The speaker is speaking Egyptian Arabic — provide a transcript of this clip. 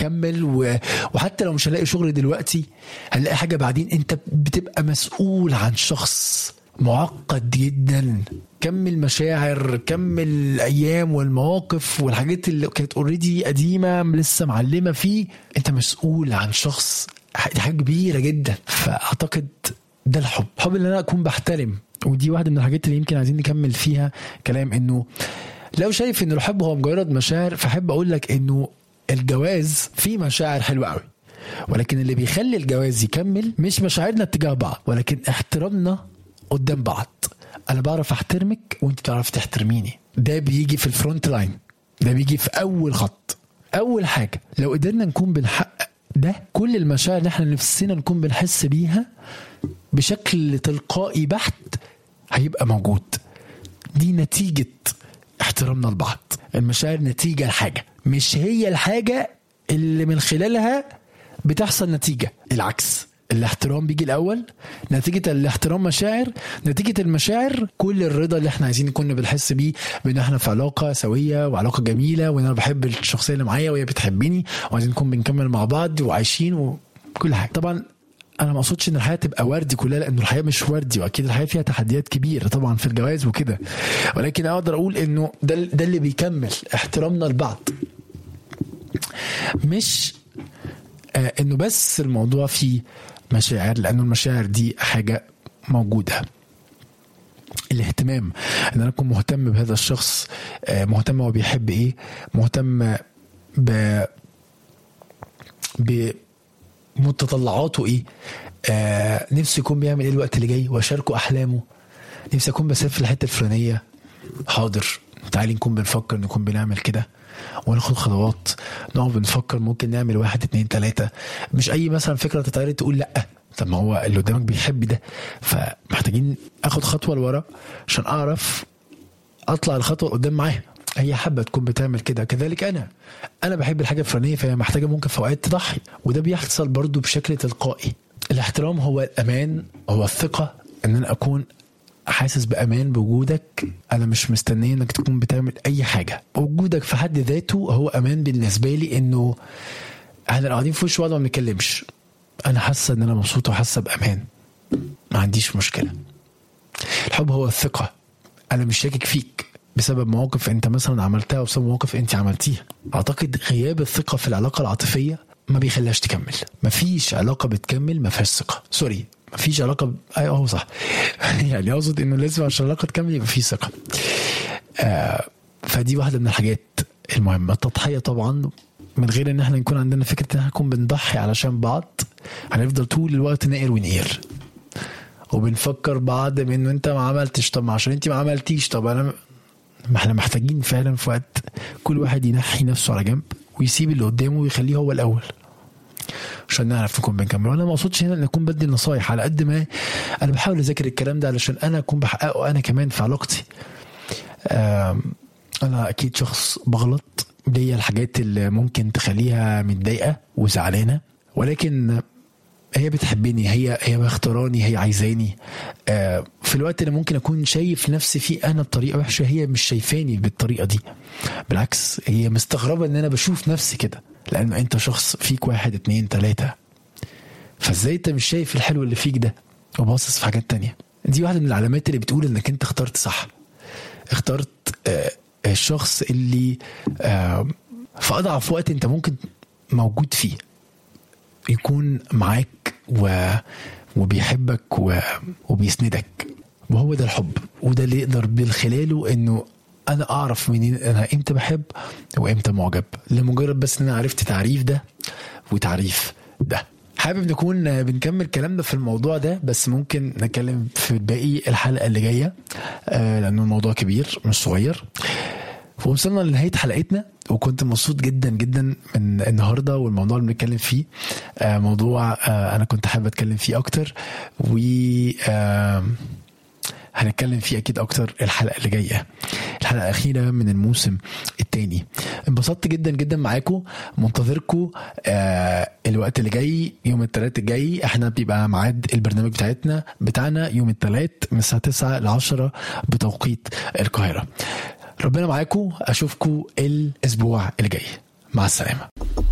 هكمل و... وحتى لو مش هلاقي شغل دلوقتي هنلاقي حاجه بعدين انت بتبقى مسؤول عن شخص معقد جدا كم المشاعر كم الايام والمواقف والحاجات اللي كانت اوريدي قديمه لسه معلمه فيه انت مسؤول عن شخص دي حاجه كبيره جدا فاعتقد ده الحب الحب اللي انا اكون بحترم ودي واحده من الحاجات اللي يمكن عايزين نكمل فيها كلام انه لو شايف ان الحب هو مجرد مشاعر فاحب اقول لك انه الجواز فيه مشاعر حلوه قوي ولكن اللي بيخلي الجواز يكمل مش مشاعرنا اتجاه بعض ولكن احترامنا قدام بعض انا بعرف احترمك وانت بتعرف تحترميني ده بيجي في الفرونت لاين ده بيجي في اول خط اول حاجه لو قدرنا نكون بنحقق ده كل المشاعر اللي احنا نفسنا نكون بنحس بيها بشكل تلقائي بحت هيبقى موجود دي نتيجة احترامنا لبعض المشاعر نتيجة لحاجة مش هي الحاجة اللي من خلالها بتحصل نتيجة العكس الاحترام بيجي الاول نتيجه الاحترام مشاعر نتيجه المشاعر كل الرضا اللي احنا عايزين كنا بنحس بيه بان احنا في علاقه سويه وعلاقه جميله وان انا بحب الشخصيه اللي معايا وهي بتحبني وعايزين نكون بنكمل مع بعض وعايشين وكل حاجه طبعا انا ما اقصدش ان الحياه تبقى وردي كلها لانه الحياه مش وردي واكيد الحياه فيها تحديات كبيره طبعا في الجواز وكده ولكن اقدر اقول انه ده ده اللي بيكمل احترامنا لبعض مش آه انه بس الموضوع فيه مشاعر لانه المشاعر دي حاجه موجوده الاهتمام ان انا اكون مهتم بهذا الشخص آه مهتم هو بيحب ايه مهتم ب بمتطلعاته ايه آه نفسي يكون بيعمل ايه الوقت اللي جاي واشاركه احلامه نفسي اكون بسافر الحته الفلانيه حاضر تعالي نكون بنفكر نكون بنعمل كده وناخد خطوات نقعد بنفكر ممكن نعمل واحد اتنين تلاته مش اي مثلا فكره تتعرض تقول لا طب ما هو اللي قدامك بيحب ده فمحتاجين اخد خطوه لورا عشان اعرف اطلع الخطوه قدام معاها هي حابه تكون بتعمل كده كذلك انا انا بحب الحاجه الفلانيه فهي محتاجه ممكن في اوقات تضحي وده بيحصل برضو بشكل تلقائي الاحترام هو الامان هو الثقه ان انا اكون حاسس بامان بوجودك انا مش مستني انك تكون بتعمل اي حاجه وجودك في حد ذاته هو امان بالنسبه لي انه احنا قاعدين في وش بعض ما بنتكلمش انا حاسه ان انا مبسوطه وحاسه بامان ما عنديش مشكله الحب هو الثقه انا مش شاكك فيك بسبب مواقف انت مثلا عملتها وبسبب مواقف انت عملتيها اعتقد غياب الثقه في العلاقه العاطفيه ما بيخليهاش تكمل مفيش علاقه بتكمل ما فيهاش ثقه سوري مفيش علاقه ب... ايوه هو صح يعني اقصد انه لازم عشان العلاقه تكمل يبقى في ثقه آه فدي واحده من الحاجات المهمه التضحيه طبعا من غير ان احنا نكون عندنا فكره ان احنا نكون بنضحي علشان بعض هنفضل طول الوقت نقر ونقير وبنفكر بعض بانه انت ما عملتش طب عشان انت ما عملتيش طب انا ما احنا محتاجين فعلا في وقت كل واحد ينحي نفسه على جنب ويسيب اللي قدامه ويخليه هو الاول عشان نعرف نكون بنكمل وانا ما اقصدش هنا ان اكون بدي نصايح على قد ما انا بحاول اذاكر الكلام ده علشان انا اكون بحققه انا كمان في علاقتي انا اكيد شخص بغلط ليا الحاجات اللي ممكن تخليها متضايقه وزعلانه ولكن هي بتحبني هي هي مختاراني هي عايزاني آه في الوقت اللي ممكن اكون شايف نفسي فيه انا بطريقه وحشه هي مش شايفاني بالطريقه دي بالعكس هي مستغربه ان انا بشوف نفسي كده لان انت شخص فيك واحد اتنين تلاته فازاي انت مش شايف الحلو اللي فيك ده وباصص في حاجات تانية دي واحده من العلامات اللي بتقول انك انت اخترت صح اخترت آه الشخص اللي آه في اضعف وقت انت ممكن موجود فيه يكون معاك و... وبيحبك و... وبيسندك وهو ده الحب وده اللي يقدر من خلاله انه انا اعرف منين انا امتى بحب وامتى معجب لمجرد بس ان انا عرفت تعريف ده وتعريف ده حابب نكون بنكمل كلامنا في الموضوع ده بس ممكن نتكلم في باقي الحلقه اللي جايه آه لانه الموضوع كبير مش صغير ووصلنا لنهايه حلقتنا وكنت مبسوط جدا جدا من النهارده والموضوع اللي بنتكلم فيه آه موضوع آه انا كنت حابب اتكلم فيه اكتر و آه هنتكلم فيه اكيد اكتر الحلقه اللي جايه الحلقه الاخيره من الموسم الثاني انبسطت جدا جدا معاكم منتظركم آه الوقت اللي جاي يوم الثلاث الجاي احنا بيبقى ميعاد البرنامج بتاعتنا بتاعنا يوم الثلاث من الساعه 9 ل 10 بتوقيت القاهره ربنا معاكم اشوفكم الاسبوع اللي جاي مع السلامه